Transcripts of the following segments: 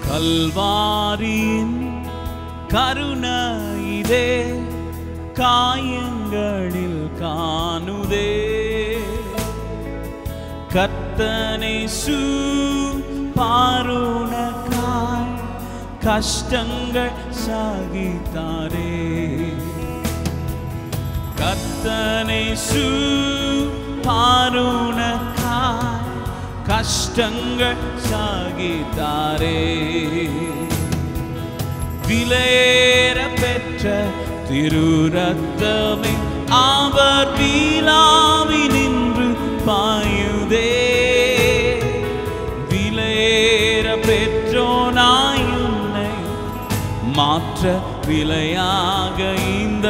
கல்வாரியின் கருணை இதே காயங்களில் காணுதே கர்த்தனை சூ பாருணக்காய் கஷ்டங்கள் சாகித்தாரே கர்த்தனை சூ பாருணக்காய் கஷ்டங்கள் சாகித்தாரே விலையேற பெற்ற திருரத்தமே அவர் வீலாவி நின்று பாயுதே விலையேற பெற்றோனாய் உன்னை மாற்ற விலையாக இந்த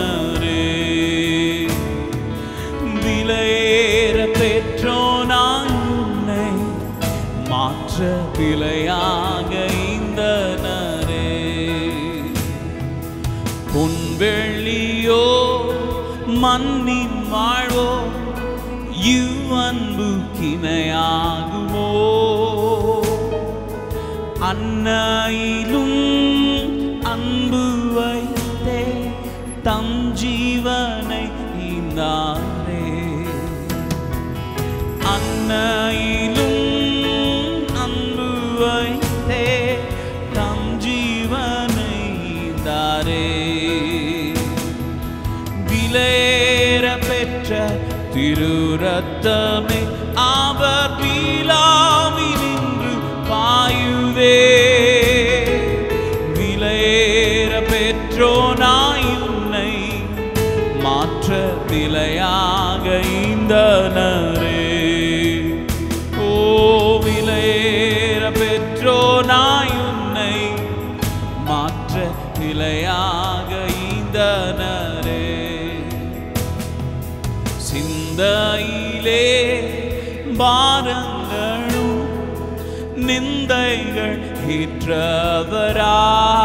விலையேற பெற்றோனாய் உன்னை மாற்ற விலையாக இந்த பொன்வெள்ளியோ மண்ணின் வாழ்வோ இவ்வன்பு கிணையாகுமோ அன்னையிலும் அன்பு வைத்தே தம் ஜீவனை ஈந்தாரே அன்னையிலும் அன்பு வைத்தே தம் ஜீவனை ஈந்தாரே விலையேற பெற்ற திருரத்தமே அவர் வீலாவி நின்று பாயுதே விலையேற பெற்றோனாய் உன்னை மாற்ற விலையாக ஈந்தனரே ஓ விலையேற பெற்றோனாய் உன்னை மாற்ற விலையாக ஈந்தனரே சிந்தையிலே பாரங்களும் நிந்தைகள் ஏற்றவரா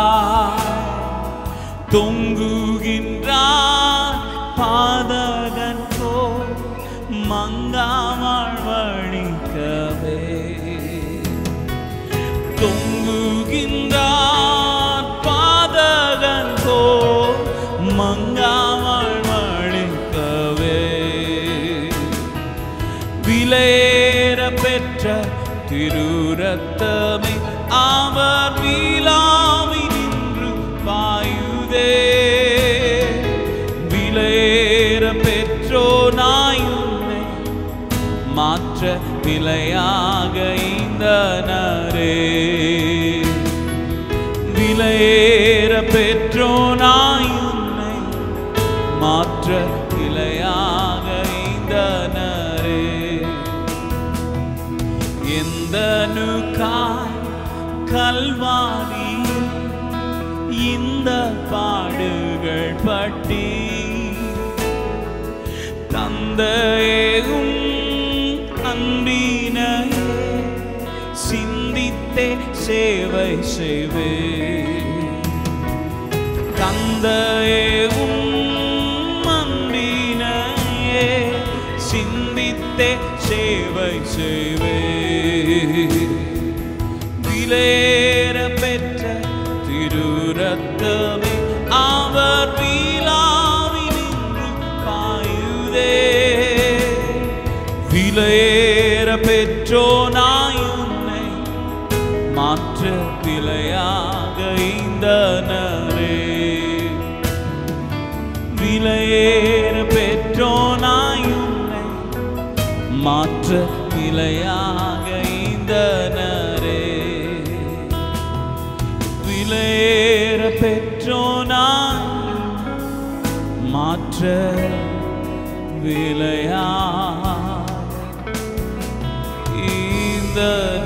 தொங்குகின்றார் பாதகன் போல் மங்காமல் வழிக்கவே தொங்குகின்றார் பாதகன் போல் மங்காமல் வழிக்கவே விலையேற பெற்ற திருரத்தமே அவர் வீலாவி நின்று பாயுதே விலையேற பெற்றோனாய் உன்னை மாற்ற விலையாக ஈந்தனரே விலையேற பெற்றோனாய் உன்னை மாற்ற விலையாக ஈந்தனரே எந்த நுக்காய் கல்வாரியில் இந்த பாடுகள் பட்டி தந்தையும் அன்பினையே சிந்தித்தே சேவை செய்வே தந்தையும் அன்பினையே சிந்தித்தே சேவை செய்வே விலையேற பெற்ற திருரத்தமே அவர் வீலாவி நின்று பாயுதே விலையேற பெற்றோனாய் உன்னை மாற்ற விலையாக ஈந்தனரே விலையேற பெற்றோனாய் உன்னை மாற்ற விலையாக ஈந்தனரே விலையேற பெற்றோனாய் மாற்ற விலையா இந்த